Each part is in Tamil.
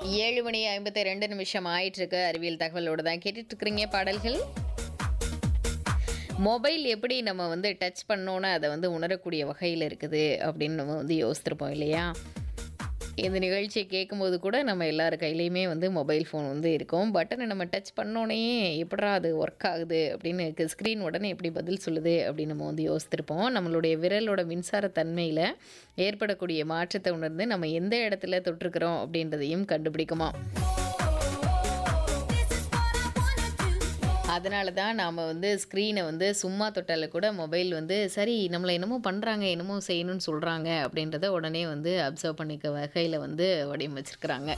ஏழு மணி ஐம்பத்தி ரெண்டு நிமிஷம் ஆயிட்டு இருக்கு அறிவியல் தகவலோட தான் கேட்டுட்டு இருக்கிறீங்க பாடல்கள் மொபைல் எப்படி நம்ம வந்து டச் பண்ணோன்னு அதை வந்து உணரக்கூடிய வகையில் இருக்குது அப்படின்னு நம்ம வந்து யோசித்திருப்போம் இல்லையா இந்த நிகழ்ச்சியை கேட்கும்போது கூட நம்ம எல்லார் கையிலையுமே வந்து மொபைல் ஃபோன் வந்து இருக்கும் பட்டனை நம்ம டச் பண்ணோன்னே எப்படா அது ஒர்க் ஆகுது அப்படின்னு ஸ்க்ரீன் உடனே எப்படி பதில் சொல்லுது அப்படின்னு நம்ம வந்து யோசித்திருப்போம் நம்மளுடைய விரலோட மின்சார தன்மையில் ஏற்படக்கூடிய மாற்றத்தை உணர்ந்து நம்ம எந்த இடத்துல தொட்டிருக்கிறோம் அப்படின்றதையும் கண்டுபிடிக்குமா அதனால தான் நாம் வந்து ஸ்க்ரீனை வந்து சும்மா தொட்டால கூட மொபைல் வந்து சரி நம்மளை என்னமோ பண்ணுறாங்க என்னமோ செய்யணும்னு சொல்கிறாங்க அப்படின்றத உடனே வந்து அப்சர்வ் பண்ணிக்க வகையில் வந்து வடிவமைச்சிருக்கிறாங்க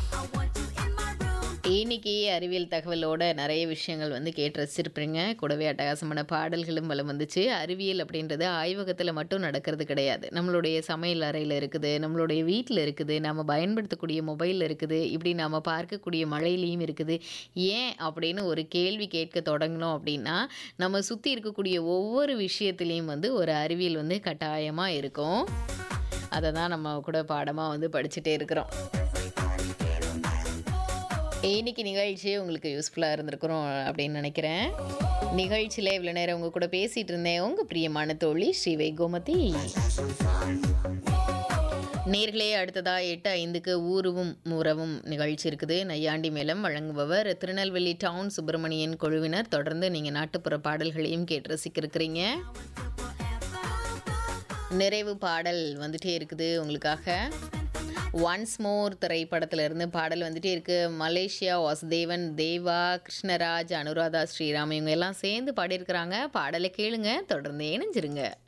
இன்னைக்கு அறிவியல் தகவலோட நிறைய விஷயங்கள் வந்து கேட்டு ரசிச்சிருப்பீங்க கூடவே அட்டகாசமான பாடல்களும் வலம் வந்துச்சு அறிவியல் அப்படின்றது ஆய்வகத்தில் மட்டும் நடக்கிறது கிடையாது நம்மளுடைய சமையல் அறையில் இருக்குது நம்மளுடைய வீட்டில் இருக்குது நம்ம பயன்படுத்தக்கூடிய மொபைலில் இருக்குது இப்படி நம்ம பார்க்கக்கூடிய மழையிலையும் இருக்குது ஏன் அப்படின்னு ஒரு கேள்வி கேட்க தொடங்கினோம் அப்படின்னா நம்ம சுற்றி இருக்கக்கூடிய ஒவ்வொரு விஷயத்துலேயும் வந்து ஒரு அறிவியல் வந்து கட்டாயமாக இருக்கும் அதை தான் நம்ம கூட பாடமாக வந்து படிச்சுட்டே இருக்கிறோம் இன்னைக்கு நிகழ்ச்சி உங்களுக்கு யூஸ்ஃபுல்லாக இருந்திருக்கிறோம் அப்படின்னு நினைக்கிறேன் நிகழ்ச்சியில் இவ்வளோ நேரம் உங்கள் கூட பேசிகிட்டு இருந்தேன் உங்கள் பிரியமான தோழி ஸ்ரீவை கோமதி நேர்களே அடுத்ததா எட்டு ஐந்துக்கு ஊருவும் மூரவும் நிகழ்ச்சி இருக்குது நையாண்டி மேளம் வழங்குபவர் திருநெல்வேலி டவுன் சுப்பிரமணியன் குழுவினர் தொடர்ந்து நீங்கள் நாட்டுப்புற பாடல்களையும் கேட்டு ரசிக்க இருக்கிறீங்க நிறைவு பாடல் வந்துட்டே இருக்குது உங்களுக்காக ஒன்ஸ் மோர் திரைப்படத்திலிருந்து பாடல் வந்துட்டே இருக்கு மலேசியா வாசுதேவன் தேவா கிருஷ்ணராஜ் அனுராதா ஸ்ரீராம் இவங்க எல்லாம் சேர்ந்து பாடியிருக்கிறாங்க பாடலை கேளுங்க தொடர்ந்து இணைஞ்சிருங்க